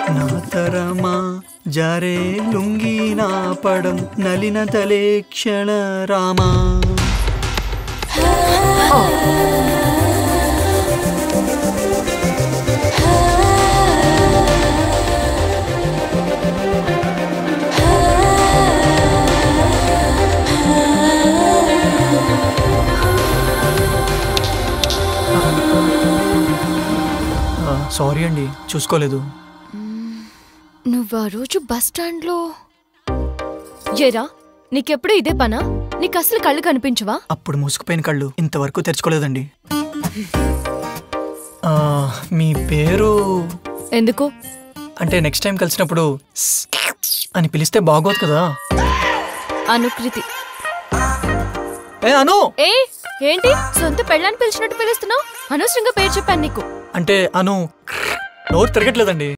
నా తరమా జారే లుంగి నా పడం నలిన తలే క్షణ రామా సారీ అండి చూసుకోలేదు నువ్వు ఆ రోజు బస్ స్టాండ్లో ఏరా నీకెప్పుడు ఇదే పనా నీకు అసలు కళ్ళు కనిపించవా అప్పుడు మూసుకుపోయిన కళ్ళు ఇంతవరకు తెరుచుకోలేదండి ఆ, మీ పేరు ఎందుకు అంటే నెక్స్ట్ టైం కలిసినప్పుడు స్ అని పిలిస్తే బాగోదు కదా అనుకృతి ఏ అను ఏ ఏంటి సొంత పెళ్ళాన్ని పిలిచినట్టు పిలుస్తున్నావు అనవసరంగా పేరు చెప్పాను నీకు అంటే అను నోరు తిరగట్లేదండి